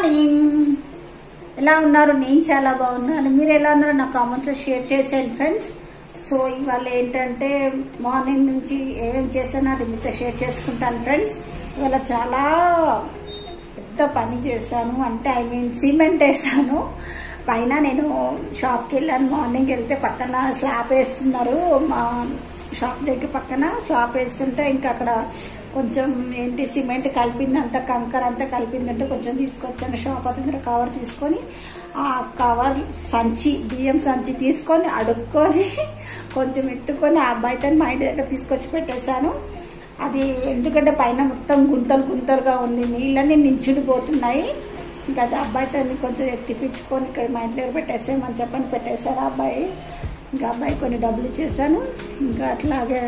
Morning ఎలా ఉన్నారు నేను చాలా బాగున్నాను మీరు ఎలా ఉన్నారో నా కామెంట్స్ లో షేర్ చేసేయండి ఫ్రెండ్స్ సో ఇవాళ ఏంటంటే మార్నింగ్ నుంచి ఏమేమి చేశానో అది మీతో షేర్ చేసుకుంటాను ఫ్రెండ్స్ ఇవాళ చాలా పెద్ద పని చేశాను అంటే ఐ మీన్ సిమెంట్ వేసాను పైన నేను షాప్కి వెళ్ళాను మార్నింగ్ వెళ్తే పక్కన స్లాబ్ వేస్తున్నారు మా షాప్ దగ్గర పక్కన స్లాబ్ వేస్తుంటే ఇంకా అక్కడ కొంచెం ఏంటి సిమెంట్ కలిపింది అంతా కంకర అంతా కలిపిందంటే కొంచెం తీసుకొచ్చాను షాప్ దగ్గర కవర్ తీసుకొని ఆ కవర్ సంచి బియ్యం సంచి తీసుకొని అడుక్కొని కొంచెం ఎత్తుకొని ఆ అబ్బాయితో మా ఇంటి దగ్గర తీసుకొచ్చి పెట్టేశాను అది ఎందుకంటే పైన మొత్తం గుంతలు గుంతలుగా ఉంది నీళ్ళని నించుడిపోతున్నాయి ఇంకా అది అబ్బాయితో కొంచెం ఎత్తిపించుకొని ఇక్కడ మా ఇంటి దగ్గర పెట్టేసామని చెప్పని పెట్టేశారు ఆ అబ్బాయి ఇంకా అబ్బాయి కొన్ని డబ్బులు ఇచ్చేసాను ఇంకా అట్లాగే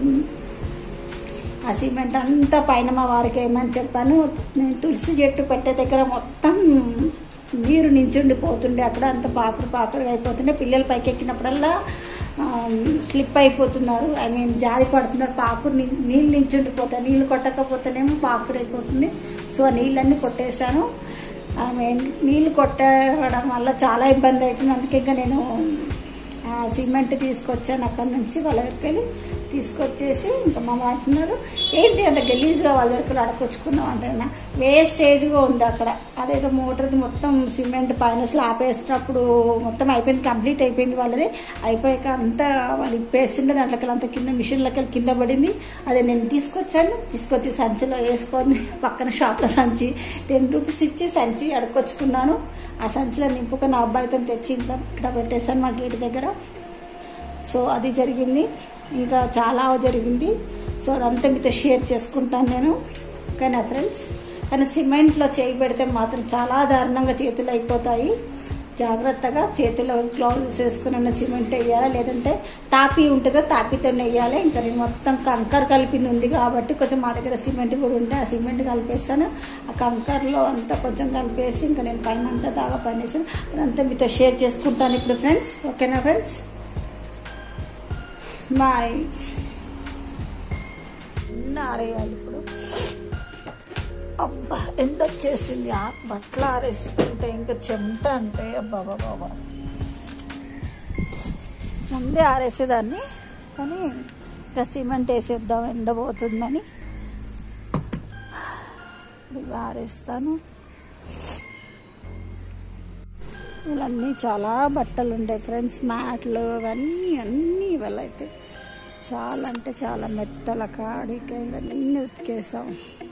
ఆ సిమెంట్ అంతా పైన మా వారికి ఏమని చెప్పాను నేను తులసి చెట్టు పెట్టే దగ్గర మొత్తం నీరు నించుండి పోతుండే అక్కడ అంత పాకుడు పాకుడు అయిపోతుండే పిల్లలు పైకి ఎక్కినప్పుడల్లా స్లిప్ అయిపోతున్నారు ఐ మీన్ జారి పడుతున్నారు పాకుడు ని- నీళ్ళు నించుండిపోతాయి నీళ్ళు కొట్టకపోతేనేమో పాకుడు అయిపోతుంది సో ఆ నీళ్ళన్నీ కొట్టేశాను ఐ మీన్ నీళ్ళు కొట్టడం వల్ల చాలా ఇబ్బంది అవుతుంది అందుకే ఇంకా నేను ఆ సిమెంట్ తీసుకొచ్చాను అక్కడ నుంచి వాళ్ళ దగ్గరికి వెళ్ళి తీసుకొచ్చేసి ఇంకా మా అంటున్నారు ఏంటి అంత గలీజ్గా వాళ్ళ దగ్గర అడకొచ్చుకున్నాం అంటే వేస్టేజ్గా ఉంది అక్కడ అదేదో మోటార్ది మొత్తం సిమెంట్ పైన స్లాబ్ వేసినప్పుడు మొత్తం అయిపోయింది కంప్లీట్ అయిపోయింది వాళ్ళది అయిపోయాక అంతా వాళ్ళు ఇప్పేసిండే దాంట్లోకి అంత కింద మిషన్లకి కింద పడింది అదే నేను తీసుకొచ్చాను తీసుకొచ్చి సంచిలో వేసుకొని పక్కన షాప్లో సంచి టెన్ రూపీస్ ఇచ్చి సంచి అడుకొచ్చుకున్నాను ఆ సంచిలో నింపుకొని ఆ అబ్బాయితో తెచ్చి ఇంట్లో ఇక్కడ పెట్టేశాను మా గేట్ దగ్గర సో అది జరిగింది ఇంకా చాలా జరిగింది సో అదంతా మీతో షేర్ చేసుకుంటాను నేను ఓకేనా ఫ్రెండ్స్ కానీ సిమెంట్లో చేయి పెడితే మాత్రం చాలా దారుణంగా చేతులు అయిపోతాయి జాగ్రత్తగా చేతిలో గ్లౌజెస్ వేసుకుని సిమెంట్ వేయాలి లేదంటే తాపి ఉంటుందో తాపితో వేయాలి ఇంకా నేను మొత్తం కంకర్ కలిపింది ఉంది కాబట్టి కొంచెం మా దగ్గర సిమెంట్ కూడా ఉంటే ఆ సిమెంట్ కలిపేస్తాను ఆ కంకర్లో అంతా కొంచెం కలిపేసి ఇంకా నేను పైన అంతా దాగా పనిచేసాను అదంతా మీతో షేర్ చేసుకుంటాను ఇప్పుడు ఫ్రెండ్స్ ఓకేనా ఫ్రెండ్స్ బాయ్ అన్నీ ఆరేయాలి ఇప్పుడు అబ్బా ఎండ వచ్చేసింది ఆ బట్టలు ఆరేసుకుంటే ఇంకా చెమట అంటే అబ్బా బాబా ముందే ఆరేసేదాన్ని కానీ ఇంకా సిమెంట్ వేసేద్దాం ఎండబోతుందని ఇవి ఆరేస్తాను ఇవన్నీ చాలా బట్టలు ఉండే ఫ్రెండ్స్ మ్యాట్లు అవన్నీ అన్నీ ఇవాళ అయితే చాలా అంటే చాలా మెత్తల కాడిక ఇవన్నీ ఉతికేసాం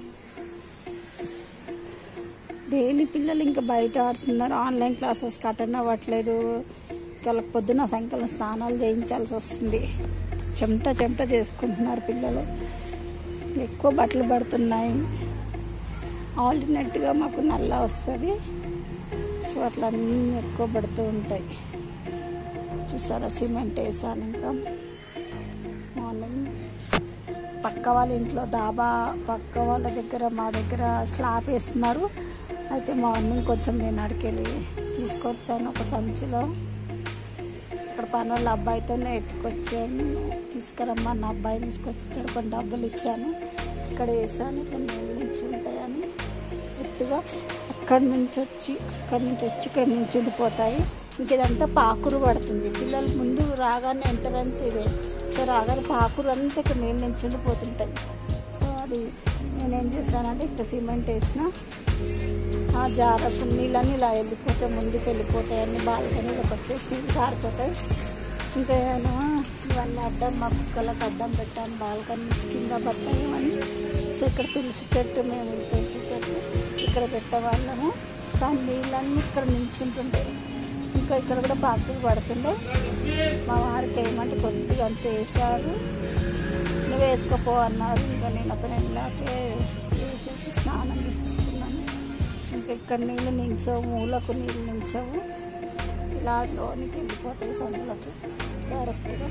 డైలీ పిల్లలు ఇంకా బయట ఆడుతున్నారు ఆన్లైన్ క్లాసెస్ అటెండ్ అవ్వట్లేదు వాళ్ళకి పొద్దున సాయంకాలం స్నానాలు చేయించాల్సి వస్తుంది చెమట చెమట చేసుకుంటున్నారు పిల్లలు ఎక్కువ బట్టలు పడుతున్నాయి ఆల్టర్నేట్గా మాకు నల్ల వస్తుంది సో అట్లా అన్నీ ఎక్కువ పడుతూ ఉంటాయి చూసారా సిమెంట్ వేసాను ఇంకా మార్నింగ్ పక్క వాళ్ళ ఇంట్లో దాబా పక్క వాళ్ళ దగ్గర మా దగ్గర స్లాబ్ వేస్తున్నారు అయితే మార్నింగ్ కొంచెం నేను అడికెళ్ళి తీసుకొచ్చాను ఒక సంచిలో ఇక్కడ పని వాళ్ళ అబ్బాయితోనే ఎత్తుకొచ్చాను తీసుకురమ్మా నా అబ్బాయి తీసుకొచ్చి ఇచ్చాడు కొన్ని డబ్బులు ఇచ్చాను ఇక్కడ వేసాను ఇక్కడ నీళ్ళు నుంచి ఉంటాయని ఎత్తుగా అక్కడి నుంచి వచ్చి అక్కడి నుంచి వచ్చి ఇక్కడ నుంచి ఉండిపోతాయి ఇంక ఇదంతా పాకురు పడుతుంది పిల్లలు ముందు రాగానే ఎంట్రన్స్ ఇదే సో రాగానే పాకురు అంతా ఇక్కడ నీళ్ళు నుంచి ఉండిపోతుంటాయి సో అది నేనేం చేశానంటే ఇక్కడ సిమెంట్ వేసిన ఆ జారపు నీళ్ళని ఇలా వెళ్ళిపోతే ముందుకు వెళ్ళిపోతాయి అన్ని బాల్కనీలోకి వచ్చేసి నీళ్ళు కారిపోతాయి ఇంకా నేను ఇవన్నీ అడ్డం మా కుక్కలకు అడ్డం పెట్టాను బాల్కనీ నుంచి కింద పడతాయి ఇవన్నీ సో ఇక్కడ తులసి చెట్టు మేము తులసి చెట్టు ఇక్కడ పెట్టేవాళ్ళము సో ఆ నీళ్ళన్నీ ఇక్కడ నించుంటుంటాయి ఇంకా ఇక్కడ కూడా పాకులు పడుతుండే మా వారికి ఏమంటే కొద్దిగా అంత వేసారు నువ్వు వేసుకోపో అన్నారు ఇంకా నేను అతను ఇలాగే వేసేసి స్నానం చేసేసుకున్నాను ఇంకా ఇక్కడ నీళ్ళు నించవు మూలకు నీళ్ళు నించవు ఇలా లోనికి వెళ్ళిపోతాయి సందులోకి డైరెక్ట్గా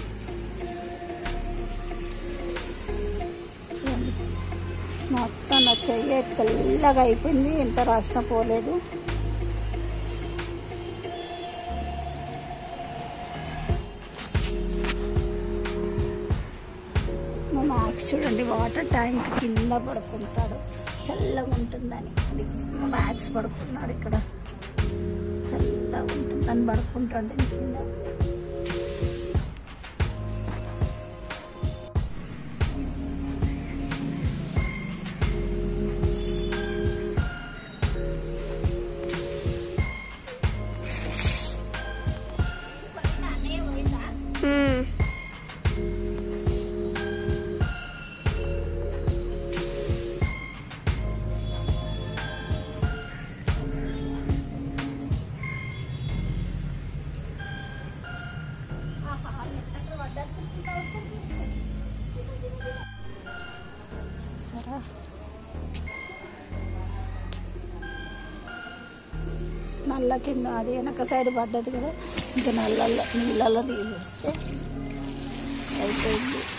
మొత్తం నా చెయ్యి తెల్లగా అయిపోయింది ఎంత రాసినా పోలేదు మా మ్యాక్స్ చూడండి వాటర్ ట్యాంక్ కింద పడుకుంటాడు చల్లగా ఉంటుందని అది మ్యాక్స్ పడుకున్నాడు ఇక్కడ చల్లగా ఉంటుందని పడుకుంటాడు దీని కింద మ్మ్. సరే నల్ల కింద అది వెనక సైడ్ పడ్డది కదా ఇంకా నల్లల్లో నీళ్ళల్లో తీసేస్తే అయిపోయింది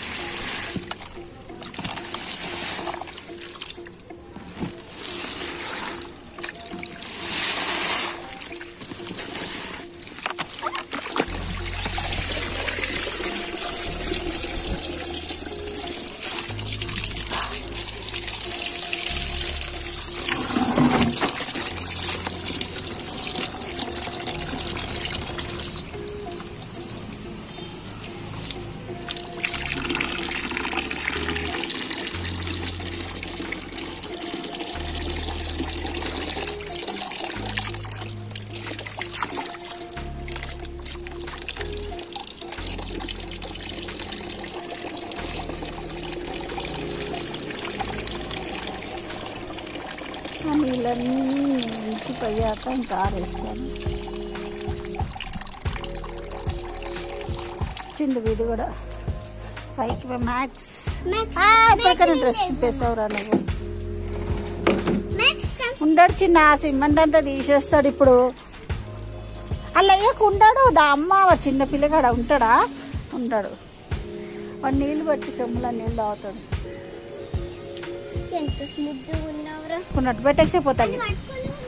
ఆ నీళ్ళన్నీ ఇంకిపోయాక ఇంకా ఆరేస్తాను చిండు వీడు కూడా పైకి మ్యాక్స్ Max, ఇప్పటికైనా Max డ్రెస్ లేదు. చింపేసావురా నువ్వు Max, come. ఉండడు చిన్న ఆ సిమెంట్ అంతా తీసేస్తాడు ఇప్పుడు అల్లయ్యకు ఉండడు దా అమ్మ వాడు చిన్న పిల్లగాడ ఉంటాడా ఉండడు వాడు నీళ్ళు పట్టి చెమ్ముల నీళ్ళు తాగుతాడు ఎంత స్మూత్ ఉన్నావురా ఇప్పుడు నట్టు పెట్టేసే పోతాడు పట్టుకొని